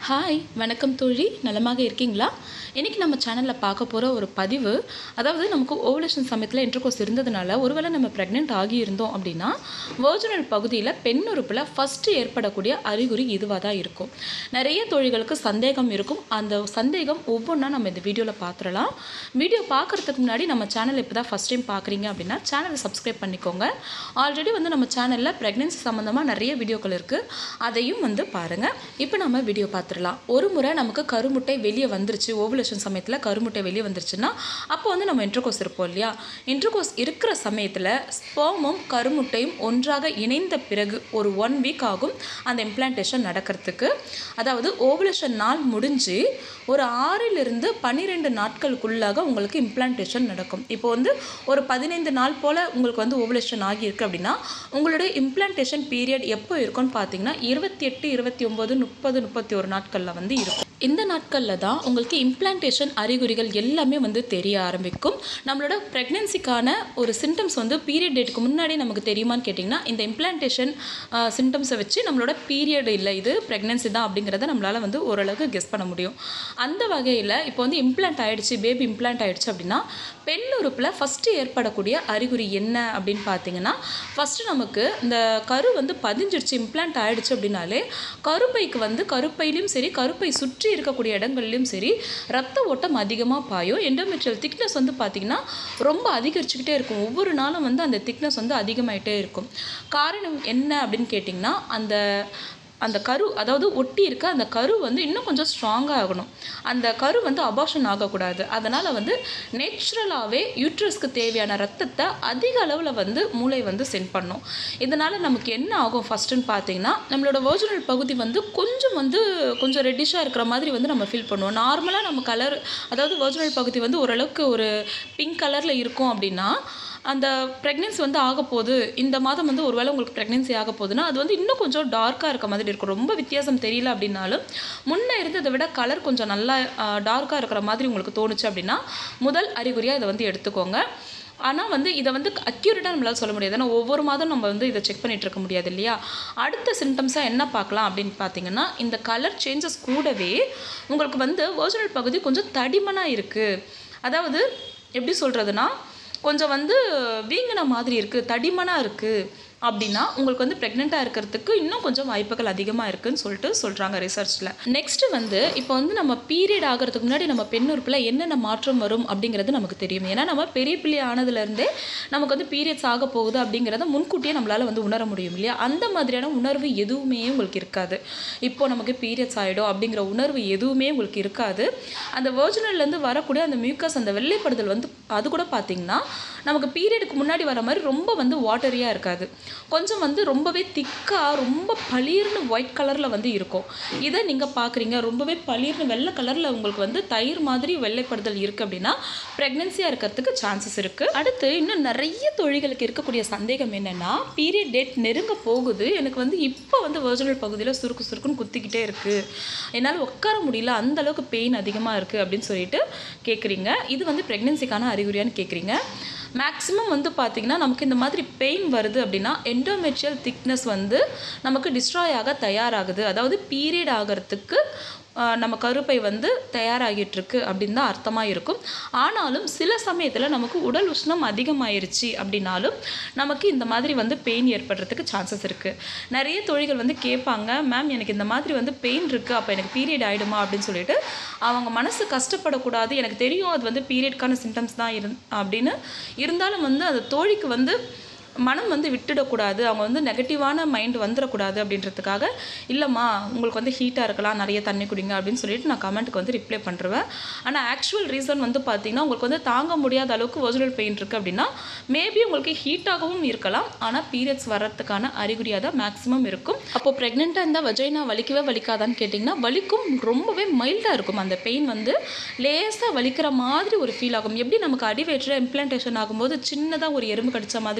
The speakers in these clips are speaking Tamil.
ஹாய் வணக்கம் தோழி நலமாக இருக்கீங்களா இன்றைக்கி நம்ம சேனலில் பார்க்க போகிற ஒரு பதிவு அதாவது நமக்கு ஓவலேஷன் சமயத்தில் இன்டர்கோர்ஸ் இருந்ததுனால ஒருவேளை நம்ம ப்ரெக்னென்ட் ஆகி இருந்தோம் அப்படின்னா வேர்ஜினல் பகுதியில் பெண் உறுப்பில் ஃபஸ்ட்டு ஏற்படக்கூடிய அறிகுறி இதுவாக தான் இருக்கும் நிறைய தோழிகளுக்கு சந்தேகம் இருக்கும் அந்த சந்தேகம் ஒவ்வொன்றா நம்ம இந்த வீடியோவில் பார்த்துடலாம் வீடியோ பார்க்குறதுக்கு முன்னாடி நம்ம சேனல் இப்போ தான் ஃபஸ்ட் டைம் பார்க்குறீங்க அப்படின்னா சேனலை சப்ஸ்கிரைப் பண்ணிக்கோங்க ஆல்ரெடி வந்து நம்ம சேனலில் ப்ரெக்னென்சி சம்மந்தமாக நிறைய வீடியோக்கள் இருக்குது அதையும் வந்து பாருங்கள் இப்போ நம்ம வீடியோ பார்த்துடலாம் ஒரு முறை நமக்கு கருமுட்டை வெளியே வந்துருச்சு ஓவலேஷன் சமயத்தில் கருமுட்டை வெளியே வந்துருச்சுன்னா அப்போ வந்து நம்ம இன்டர்கோர்ஸ் இருப்போம் இல்லையா இன்டர்கோர்ஸ் இருக்கிற சமயத்தில் ஸ்போமும் கருமுட்டையும் ஒன்றாக இணைந்த பிறகு ஒரு ஒன் வீக் ஆகும் அந்த இம்ப்ளான்டேஷன் நடக்கிறதுக்கு அதாவது ஓவலேஷன் நாள் முடிஞ்சு ஒரு ஆறிலிருந்து பன்னிரெண்டு நாட்களுக்குள்ளாக உங்களுக்கு இம்ப்ளான்டேஷன் நடக்கும் இப்போ வந்து ஒரு பதினைந்து நாள் போல் உங்களுக்கு வந்து ஓவலேஷன் ஆகியிருக்கு அப்படின்னா உங்களுடைய இம்ப்ளான்டேஷன் பீரியட் எப்போ இருக்கும்னு பார்த்தீங்கன்னா இருபத்தி எட்டு இருபத்தி ஒம்பது முப்பது முப்பத்தி ஒரு நாட்களில் வந்து இருக்கும் இந்த நாட்களில் தான் உங்களுக்கு இம்ப்ளான்டேஷன் அறிகுறிகள் எல்லாமே வந்து தெரிய ஆரம்பிக்கும் நம்மளோட ப்ரெக்னென்சிக்கான ஒரு சிம்டம்ஸ் வந்து பீரியட் டேட்டுக்கு முன்னாடி நமக்கு தெரியுமான்னு கேட்டிங்கன்னா இந்த இம்ப்ளான்டேஷன் சிம்டம்ஸை வச்சு நம்மளோட பீரியட் இல்லை இது ப்ரெக்னென்சி தான் அப்படிங்கிறத நம்மளால் வந்து ஓரளவுக்கு கெஸ் பண்ண முடியும் அந்த வகையில் இப்போ வந்து இம்ப்ளான்ட் ஆயிடுச்சு பேபி இம்ப்ளான்ட் ஆயிடுச்சு அப்படின்னா பெண் உறுப்பில் ஃபஸ்ட்டு ஏற்படக்கூடிய அறிகுறி என்ன அப்படின்னு பார்த்தீங்கன்னா ஃபஸ்ட்டு நமக்கு இந்த கரு வந்து பதிஞ்சிடுச்சு இம்ப்ளான்ட் ஆயிடுச்சு அப்படின்னாலே கருப்பைக்கு வந்து கருப்பையிலையும் சரி கருப்பை சுற்றி இருக்கக்கூடிய இடங்கள்லையும் சரி ரத்த ஓட்டம் அதிகமாக பாயும் எண்டோமெட்ரியல் திக்னஸ் வந்து பார்த்திங்கன்னா ரொம்ப அதிகரிச்சுக்கிட்டே இருக்கும் ஒவ்வொரு நாளும் வந்து அந்த திக்னஸ் வந்து அதிகமாயிட்டே இருக்கும் காரணம் என்ன அப்படின்னு கேட்டிங்கன்னா அந்த அந்த கரு அதாவது ஒட்டி இருக்க அந்த கரு வந்து இன்னும் கொஞ்சம் ஸ்ட்ராங்காக ஆகணும் அந்த கரு வந்து அபார்ஷன் ஆகக்கூடாது அதனால் வந்து நேச்சுரலாகவே யூட்ரஸ்க்கு தேவையான ரத்தத்தை அதிக அளவில் வந்து மூளை வந்து சென்ட் பண்ணும் இதனால் நமக்கு என்ன ஆகும் ஃபஸ்ட்டுன்னு பார்த்தீங்கன்னா நம்மளோட வேர்ஜினல் பகுதி வந்து கொஞ்சம் வந்து கொஞ்சம் ரெட்டிஷாக இருக்கிற மாதிரி வந்து நம்ம ஃபீல் பண்ணுவோம் நார்மலாக நம்ம கலர் அதாவது வேர்ஜினல் பகுதி வந்து ஓரளவுக்கு ஒரு பிங்க் கலரில் இருக்கும் அப்படின்னா அந்த ப்ரெக்னென்சி வந்து ஆக போகுது இந்த மாதம் வந்து ஒருவேளை உங்களுக்கு ப்ரெக்னென்சி ஆக போகுதுன்னா அது வந்து இன்னும் கொஞ்சம் டார்க்காக இருக்க மாதிரி இருக்கும் ரொம்ப வித்தியாசம் தெரியல அப்படின்னாலும் முன்னே இருந்ததை விட கலர் கொஞ்சம் நல்லா டார்க்காக இருக்கிற மாதிரி உங்களுக்கு தோணுச்சு அப்படின்னா முதல் அறிகுறியாக இதை வந்து எடுத்துக்கோங்க ஆனால் வந்து இதை வந்து அக்யூரேட்டாக நம்மளால் சொல்ல முடியாது ஏன்னா ஒவ்வொரு மாதம் நம்ம வந்து இதை செக் பண்ணிகிட்டு இருக்க முடியாது இல்லையா அடுத்த சிம்டம்ஸாக என்ன பார்க்கலாம் அப்படின்னு பார்த்தீங்கன்னா இந்த கலர் சேஞ்சஸ் கூடவே உங்களுக்கு வந்து ஒரிஜினல் பகுதி கொஞ்சம் தடிமனாக இருக்குது அதாவது எப்படி சொல்கிறதுனா கொஞ்சம் வந்து வீங்கின மாதிரி இருக்குது தடிமனாக இருக்குது அப்படின்னா உங்களுக்கு வந்து ப்ரெக்னெண்ட்டாக இருக்கிறதுக்கு இன்னும் கொஞ்சம் வாய்ப்புகள் அதிகமாக இருக்குதுன்னு சொல்லிட்டு சொல்கிறாங்க ரிசர்ச்சில் நெக்ஸ்ட்டு வந்து இப்போ வந்து நம்ம பீரியட் ஆகிறதுக்கு முன்னாடி நம்ம பெண் உறுப்பில் என்னென்ன மாற்றம் வரும் அப்படிங்கிறது நமக்கு தெரியும் ஏன்னா நம்ம பெரிய பிள்ளை ஆனதுலேருந்தே நமக்கு வந்து பீரியட்ஸ் ஆக போகுது அப்படிங்கிறத முன்கூட்டியே நம்மளால் வந்து உணர முடியும் இல்லையா அந்த மாதிரியான உணர்வு எதுவுமே உங்களுக்கு இருக்காது இப்போ நமக்கு பீரியட்ஸ் ஆகிடும் அப்படிங்கிற உணர்வு எதுவுமே உங்களுக்கு இருக்காது அந்த வேர்ஜினல்லேருந்து வரக்கூடிய அந்த மியூக்கஸ் அந்த வெள்ளைப்படுதல் வந்து அது கூட பார்த்திங்கன்னா நமக்கு பீரியடுக்கு முன்னாடி வர மாதிரி ரொம்ப வந்து வாட்டரியாக இருக்காது கொஞ்சம் வந்து ரொம்பவே திக்காக ரொம்ப பளிர்னு ஒயிட் கலரில் வந்து இருக்கும் இதை நீங்கள் பார்க்குறீங்க ரொம்பவே பளிர்னு வெள்ளை கலரில் உங்களுக்கு வந்து தயிர் மாதிரி வெள்ளைப்படுதல் இருக்குது அப்படின்னா ப்ரெக்னென்சியாக இருக்கிறதுக்கு சான்சஸ் இருக்குது அடுத்து இன்னும் நிறைய தொழில்களுக்கு இருக்கக்கூடிய சந்தேகம் என்னென்னா பீரியட் டேட் நெருங்க போகுது எனக்கு வந்து இப்போ வந்து வெர்ஜினல் பகுதியில் சுருக்கு சுருக்குன்னு குத்திக்கிட்டே இருக்குது என்னால் உட்கார முடியல அந்த அளவுக்கு பெயின் அதிகமாக இருக்குது அப்படின்னு சொல்லிட்டு கேட்குறீங்க இது வந்து ப்ரெக்னென்சிக்கான அறிகுறியான்னு கேட்குறீங்க மேக்ஸிமம் வந்து பார்த்திங்கன்னா நமக்கு இந்த மாதிரி பெயின் வருது அப்படின்னா எண்டோமெட்ரியல் திக்னஸ் வந்து நமக்கு டிஸ்ட்ராய் ஆக தயாராகுது அதாவது பீரியட் ஆகிறதுக்கு நம்ம கருப்பை வந்து தயாராகிட்டுருக்கு அப்படின்னு தான் அர்த்தமாக இருக்கும் ஆனாலும் சில சமயத்தில் நமக்கு உடல் உஷ்ணம் அதிகமாயிருச்சு அப்படின்னாலும் நமக்கு இந்த மாதிரி வந்து பெயின் ஏற்படுறதுக்கு சான்சஸ் இருக்குது நிறைய தொழில்கள் வந்து கேட்பாங்க மேம் எனக்கு இந்த மாதிரி வந்து பெயின் இருக்குது அப்போ எனக்கு பீரியட் ஆகிடுமா அப்படின்னு சொல்லிட்டு அவங்க மனசு கஷ்டப்படக்கூடாது எனக்கு தெரியும் அது வந்து பீரியட்கான சிம்டம்ஸ் தான் இருந் அப்படின்னு இருந்தாலும் வந்து அது தோழிக்கு வந்து மனம் வந்து விட்டுடக்கூடாது அவங்க வந்து நெகட்டிவான மைண்ட் வந்துடக்கூடாது அப்படின்றதுக்காக இல்லைம்மா உங்களுக்கு வந்து ஹீட்டாக இருக்கலாம் நிறைய தண்ணி குடிங்க அப்படின்னு சொல்லிட்டு நான் கமெண்ட்டுக்கு வந்து ரிப்ளை பண்ணுறேன் ஆனால் ஆக்சுவல் ரீசன் வந்து பார்த்தீங்கன்னா உங்களுக்கு வந்து தாங்க முடியாத அளவுக்கு ஒரிஜினல் பெயின் இருக்குது அப்படின்னா மேபி உங்களுக்கு ஹீட்டாகவும் இருக்கலாம் ஆனால் பீரியட்ஸ் வர்றதுக்கான அறிகுறியாக தான் மேக்ஸிமம் இருக்கும் அப்போ ப்ரெக்னெண்ட்டாக இருந்தால் வஜைனா வலிக்கவே வலிக்காதான்னு கேட்டிங்கன்னா வலிக்கும் ரொம்பவே மைல்டாக இருக்கும் அந்த பெயின் வந்து லேசாக வலிக்கிற மாதிரி ஒரு ஃபீல் ஆகும் எப்படி நமக்கு அடிவேற்றில் இம்ப்ளான்டேஷன் ஆகும்போது சின்னதாக ஒரு எறும்பு கடிச்ச மாதிரி பெயின் இருக்கும்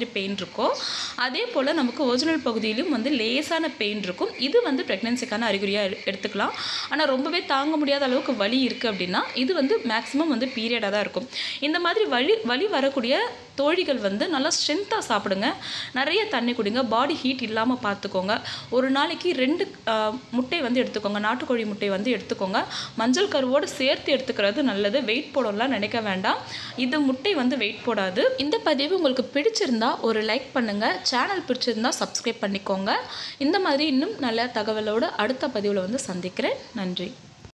இருக்கோ அதே போல் நமக்கு ஒரிஜினல் பகுதியிலும் வந்து லேசான பெயின் இருக்கும் இது வந்து ப்ரெக்னென்சிக்கான அறிகுறியாக எடுத்துக்கலாம் ஆனால் ரொம்பவே தாங்க முடியாத அளவுக்கு வலி இருக்குது அப்படின்னா இது வந்து மேக்ஸிமம் வந்து பீரியடாக தான் இருக்கும் இந்த மாதிரி வலி வலி வரக்கூடிய தோழிகள் வந்து நல்லா ஸ்ட்ரென்த்தாக சாப்பிடுங்க நிறைய தண்ணி குடிங்க பாடி ஹீட் இல்லாமல் பார்த்துக்கோங்க ஒரு நாளைக்கு ரெண்டு ஆஹ், முட்டை வந்து எடுத்துக்கோங்க நாட்டுக்கோழி முட்டை வந்து எடுத்துக்கோங்க மஞ்சள் கருவோடு சேர்த்து எடுத்துக்கிறது நல்லது வெயிட் போடலாம் நினைக்க வேண்டாம் இது முட்டை வந்து வெயிட் போடாது இந்த பதிவு உங்களுக்கு பிடிச்சிருந்தா ஒரு லைக் பண்ணுங்கள் சேனல் பிடிச்சிருந்தா சப்ஸ்கிரைப் பண்ணிக்கோங்க இந்த மாதிரி இன்னும் நல்ல தகவலோடு அடுத்த பதிவில் வந்து சந்திக்கிறேன் நன்றி